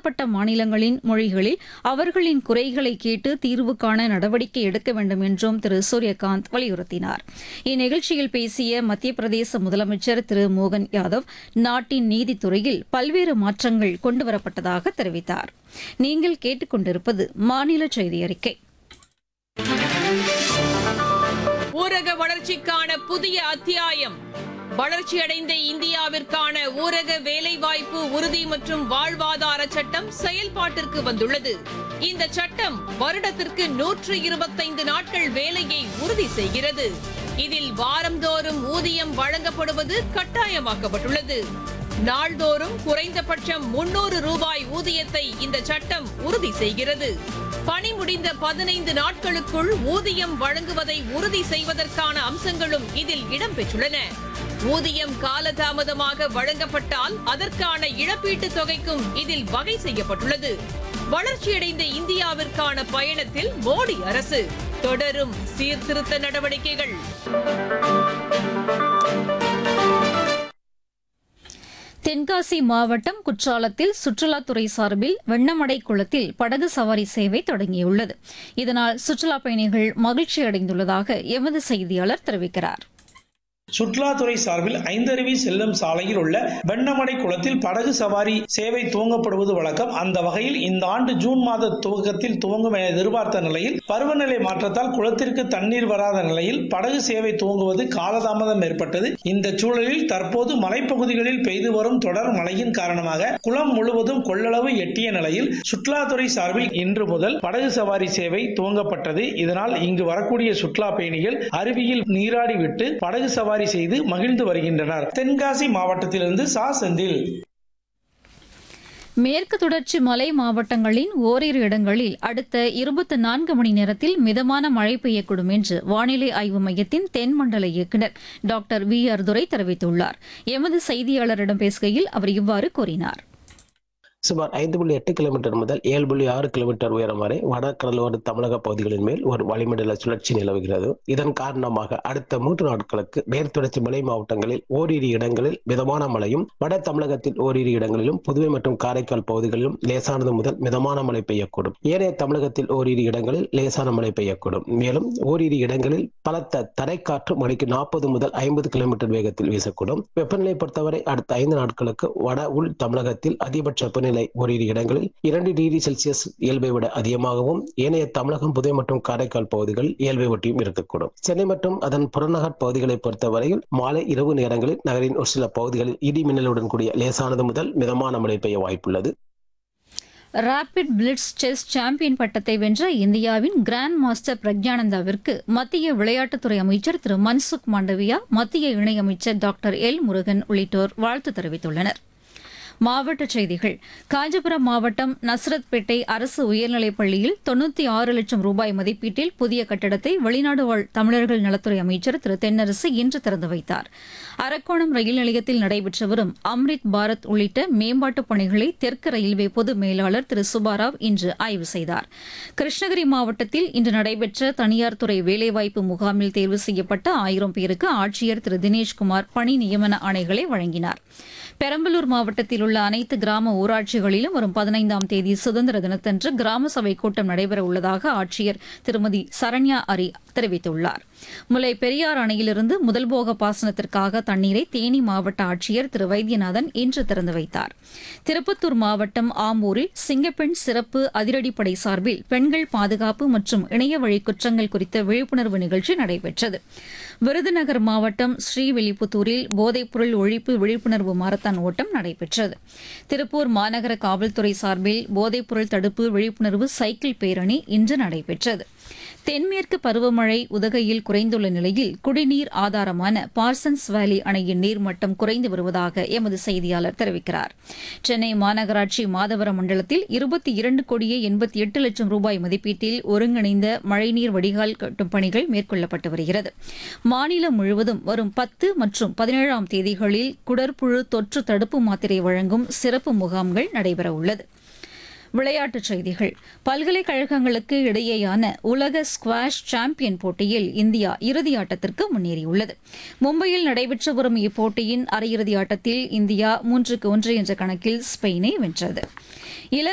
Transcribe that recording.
சம்பந்தப்பட்ட மாநிலங்களின் மொழிகளில் அவர்களின் குறைகளை கேட்டு தீர்வு காண நடவடிக்கை எடுக்க வேண்டும் என்றும் திரு சூரியகாந்த் வலியுறுத்தினார் இந்நிகழ்ச்சியில் பேசிய மத்திய பிரதேச முதலமைச்சர் திரு மோகன் யாதவ் நாட்டின் நீதித்துறையில் பல்வேறு மாற்றங்கள் கொண்டுவரப்பட்டதாக தெரிவித்தார் நீங்கள் கேட்டுக்கொண்டிருப்பது மாநில செய்தி அறிக்கை ஊரக வளர்ச்சிக்கான புதிய அத்தியாயம் வளர்ச்சியடைந்த இந்தியாவிற்கான ஊரக வேலைவாய்ப்பு உறுதி மற்றும் வாழ்வாதார சட்டம் செயல்பாட்டிற்கு வந்துள்ளது இந்த சட்டம் வருடத்திற்கு நூற்று இருபத்தைந்து நாட்கள் வேலையை உறுதி செய்கிறது இதில் வாரந்தோறும் ஊதியம் வழங்கப்படுவது கட்டாயமாக்கப்பட்டுள்ளது நாள்தோறும் குறைந்தபட்சம் முன்னூறு ரூபாய் ஊதியத்தை இந்த சட்டம் உறுதி செய்கிறது பணி முடிந்த பதினைந்து நாட்களுக்குள் ஊதியம் வழங்குவதை உறுதி செய்வதற்கான அம்சங்களும் இதில் இடம்பெற்றுள்ளன ஊதியம் காலதாமதமாக வழங்கப்பட்டால் அதற்கான இழப்பீட்டுத் தொகைக்கும் இதில் வகை செய்யப்பட்டுள்ளது வளர்ச்சியடைந்த இந்தியாவிற்கான பயணத்தில் மோடி அரசு தொடரும் சீர்திருத்த நடவடிக்கைகள் தென்காசி மாவட்டம் குற்றாலத்தில் சுற்றுலாத்துறை சார்பில் வெண்ணமடை குளத்தில் படகு சவாரி சேவை தொடங்கியுள்ளது இதனால் சுற்றுலாப் பயணிகள் மகிழ்ச்சி அடைந்துள்ளதாக எமது செய்தியாளர் தெரிவிக்கிறார் சுற்றுலாத்துறை சார்பில் ஐந்தருவி செல்லும் சாலையில் உள்ள வெண்ணமடை குளத்தில் படகு சவாரி சேவை துவங்கப்படுவது வழக்கம் அந்த வகையில் இந்த ஆண்டு ஜூன் மாத துவக்கத்தில் துவங்கும் என எதிர்பார்த்த நிலையில் பருவநிலை மாற்றத்தால் குளத்திற்கு தண்ணீர் வராத நிலையில் படகு சேவை துவங்குவது காலதாமதம் ஏற்பட்டது இந்த சூழலில் தற்போது மலைப்பகுதிகளில் பெய்து வரும் தொடர் மழையின் காரணமாக குளம் முழுவதும் கொள்ளளவு எட்டிய நிலையில் சுற்றுலாத்துறை சார்பில் இன்று முதல் படகு சவாரி சேவை துவங்கப்பட்டது இதனால் இங்கு வரக்கூடிய சுற்றுலா பயணிகள் அருவியில் நீராடி விட்டு படகு சவாரி செய்து மகிழ்ந்து வருகின்றனர் தென்காசி மாவட்டத்திலிருந்து சா செந்தில் மேற்கு தொடர்ச்சி மலை மாவட்டங்களின் ஓரிரு இடங்களில் அடுத்த இருபத்தி நான்கு மணி நேரத்தில் மிதமான மழை பெய்யக்கூடும் என்று வானிலை ஆய்வு மையத்தின் தென்மண்டல இயக்குநர் டாக்டர் வி ஆர் துரை தெரிவித்துள்ளார் எமது செய்தியாளரிடம் பேசுகையில் அவர் இவ்வாறு கூறினார் சுமார் ஐந்து புள்ளி எட்டு கிலோமீட்டர் முதல் ஏழு புள்ளி ஆறு கிலோமீட்டர் உயரம் வரை வடகடலோர தமிழக பகுதிகளின் மேல் ஒரு வளிமண்டல சுழற்சி நிலவுகிறது இதன் காரணமாக அடுத்த மூன்று நாட்களுக்கு மேற்தொடர்ச்சி மலை மாவட்டங்களில் ஓரிரு இடங்களில் மிதமான மழையும் வட தமிழகத்தில் ஓரிரு இடங்களிலும் புதுவை மற்றும் காரைக்கால் பகுதிகளிலும் லேசானது முதல் மிதமான மழை பெய்யக்கூடும் ஏனைய தமிழகத்தில் ஓரிரு இடங்களில் லேசான மழை பெய்யக்கூடும் மேலும் ஓரிரு இடங்களில் பலத்த தரைக்காற்று மணிக்கு நாற்பது முதல் ஐம்பது கிலோமீட்டர் வேகத்தில் வீசக்கூடும் வெப்பநிலை பொறுத்தவரை அடுத்த ஐந்து நாட்களுக்கு வட உள் தமிழகத்தில் அதிகபட்ச வெப்பநிலை ஓரிரு இடங்களில் இரண்டு டிகிரி செல்சியஸ் இயல்பை விட அதிகமாகவும் ஏனைய தமிழகம் புதுவை மற்றும் காரைக்கால் பகுதிகளில் இயல்பை ஒட்டியும் இருக்கக்கூடும் சென்னை மற்றும் அதன் புறநகர் பகுதிகளை பொறுத்தவரையில் மாலை இரவு நேரங்களில் நகரின் ஒரு சில பகுதிகளில் இடி மின்னலுடன் கூடிய லேசானது முதல் மிதமான மழை பெய்ய வாய்ப்புள்ளது ராபிட் பிளிட்ஸ் செஸ் சாம்பியன் பட்டத்தை வென்ற இந்தியாவின் கிராண்ட் மாஸ்டர் பிரக்ஞானந்தாவிற்கு மத்திய விளையாட்டுத்துறை அமைச்சர் திரு மன்சுக் மாண்டவியா மத்திய இணையமைச்சர் டாக்டர் எல் முருகன் உள்ளிட்டோர் வாழ்த்து தெரிவித்துள்ளனர் மாவட்டச் செய்திகள் காஞ்சிபுரம் மாவட்டம் நஸ்ரத்பேட்டை அரசு உயர்நிலைப் பள்ளியில் தொண்ணூற்றி ஆறு லட்சம் ரூபாய் மதிப்பீட்டில் புதிய கட்டடத்தை வெளிநாடு வாழ் தமிழர்கள் நலத்துறை அமைச்சர் திரு தென்னரசு இன்று திறந்து வைத்தார் அரக்கோணம் ரயில் நிலையத்தில் நடைபெற்று வரும் அம்ரித் பாரத் உள்ளிட்ட மேம்பாட்டுப் பணிகளை தெற்கு ரயில்வே பொது மேலாளர் திரு சுபாராவ் இன்று ஆய்வு செய்தார் கிருஷ்ணகிரி மாவட்டத்தில் இன்று நடைபெற்ற தனியார் துறை வேலைவாய்ப்பு முகாமில் தேர்வு செய்யப்பட்ட ஆயிரம் பேருக்கு ஆட்சியர் திரு தினேஷ்குமார் பணி நியமன ஆணைகளை வழங்கினார் பெரம்பலூர் மாவட்டத்தில் உள்ள அனைத்து கிராம ஊராட்சிகளிலும் வரும் பதினைந்தாம் தேதி சுதந்திர தினத்தன்று கிராம சபை கூட்டம் நடைபெற உள்ளதாக ஆட்சியர் திருமதி சரண்யா அரி தெரிவித்துள்ளார் முல்லை பெரியார் அணையிலிருந்து முதல் போக பாசனத்திற்காக தண்ணீரை தேனி மாவட்ட ஆட்சியர் திரு வைத்தியநாதன் இன்று திறந்து வைத்தார் திருப்பத்தூர் மாவட்டம் ஆம்பூரில் சிங்கப்பெண் சிறப்பு அதிரடிப்படை சார்பில் பெண்கள் பாதுகாப்பு மற்றும் இணைய வழி குற்றங்கள் குறித்த விழிப்புணர்வு நிகழ்ச்சி நடைபெற்றது விருதுநகர் மாவட்டம் ஸ்ரீவில்லிபுத்தூரில் போதைப்பொருள் ஒழிப்பு விழிப்புணர்வு மாரத்தான் ஓட்டம் நடைபெற்றது திருப்பூர் மாநகர காவல்துறை சார்பில் போதைப்பொருள் தடுப்பு விழிப்புணர்வு சைக்கிள் பேரணி இன்று நடைபெற்றது தென்மேற்கு பருவமழை உதகையில் குறைந்துள்ள நிலையில் குடிநீர் ஆதாரமான பார்சன்ஸ் வேலி அணையின் நீர்மட்டம் குறைந்து வருவதாக எமது செய்தியாளர் தெரிவிக்கிறார் சென்னை மாநகராட்சி மாதவரம் மண்டலத்தில் இருபத்தி இரண்டு கோடியே எண்பத்தி எட்டு லட்சம் ரூபாய் மதிப்பீட்டில் ஒருங்கிணைந்த மழைநீர் வடிகால் கட்டும் பணிகள் மேற்கொள்ளப்பட்டு வருகிறது மாநிலம் முழுவதும் வரும் பத்து மற்றும் பதினேழாம் தேதிகளில் குடற்புழு தொற்று தடுப்பு மாத்திரை வழங்கும் சிறப்பு முகாம்கள் நடைபெறவுள்ளது விளையாட்டுச் செய்திகள் பல்கலைக்கழகங்களுக்கு இடையேயான உலக ஸ்குவாஷ் சாம்பியன் போட்டியில் இந்தியா இறுதி ஆட்டத்திற்கு முன்னேறியுள்ளது மும்பையில் நடைபெற்று வரும் இப்போட்டியின் அரையிறுதி ஆட்டத்தில் இந்தியா மூன்றுக்கு ஒன்று என்ற கணக்கில் ஸ்பெயினை வென்றது